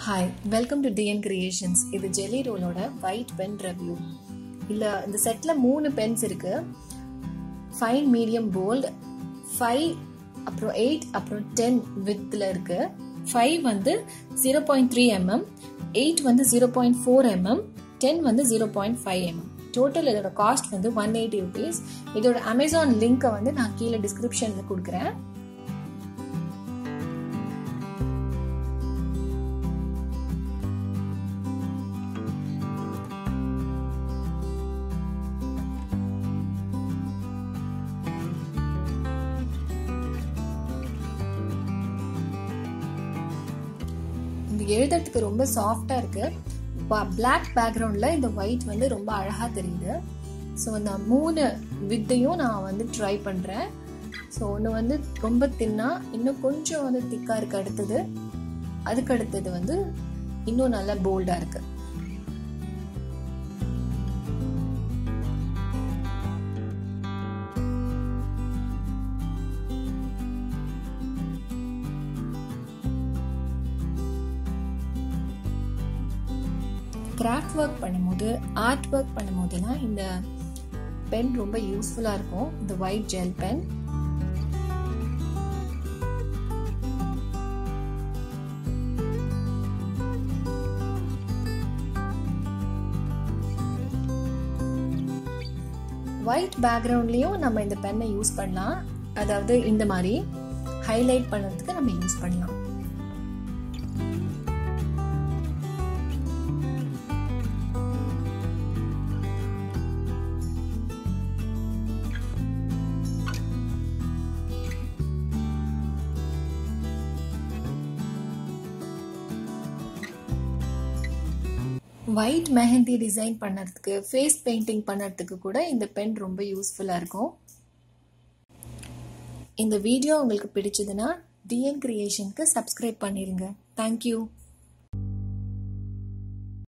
hi welcome to TN creations இது Gelly ரோலோட white pen review இல்லை இந்த செட்டில் மூணு பென்ஸ் இருக்கு ஃபைன் மீடியம் போல்ட் ஃபைவ் அப்புறம் எயிட் அப்புறம் டென் வித்தில் இருக்கு ஃபைவ் வந்து zero point three mm eight வந்து zero point four mm ten வந்து zero point five mm total இதோட காஸ்ட் வந்து ஒன் எயிட்டி ருபீஸ் இதோட அமேசான் லிங்க்கை வந்து நான் கீழே டிஸ்கிரிப்ஷனில் கொடுக்குறேன் இந்த எழுதுறதுக்கு ரொம்ப சாஃப்டா இருக்கு பிளாக் பேக்ரவுண்ட்ல இந்த ஒயிட் வந்து ரொம்ப அழகா தெரியுது ஸோ இந்த மூணு வித்தையும் நான் வந்து ட்ரை பண்றேன் ஸோ ஒன்று வந்து ரொம்ப தின்னா இன்னும் கொஞ்சம் வந்து திக்கா இருக்கு அடுத்தது அதுக்கு அடுத்தது வந்து இன்னும் நல்லா போல்டா இருக்கு கிராஃப்ட் ஒர்க் பண்ணும்போது ஆர்ட் ஒர்க் பண்ணும்போதெல்லாம் இந்த பென் ரொம்ப யூஸ்ஃபுல்லாக இருக்கும் இந்த ஒயிட் ஜெல் பென் ஒயிட் பேக்ரவுண்ட்லேயும் நம்ம இந்த பென்னை யூஸ் பண்ணலாம் அதாவது இந்த மாதிரி ஹைலைட் பண்ணுறதுக்கு நம்ம யூஸ் பண்ணலாம் ஒயிட் மெஹந்தி டிசைன் பண்ணுறதுக்கு ஃபேஸ் பெயிண்டிங் பண்ணுறதுக்கு கூட இந்த பென் ரொம்ப யூஸ்ஃபுல்லாக இருக்கும் இந்த வீடியோ உங்களுக்கு பிடிச்சதுன்னா டிஎன் கிரியேஷனுக்கு சப்ஸ்கிரைப் பண்ணிடுங்க தேங்க்யூ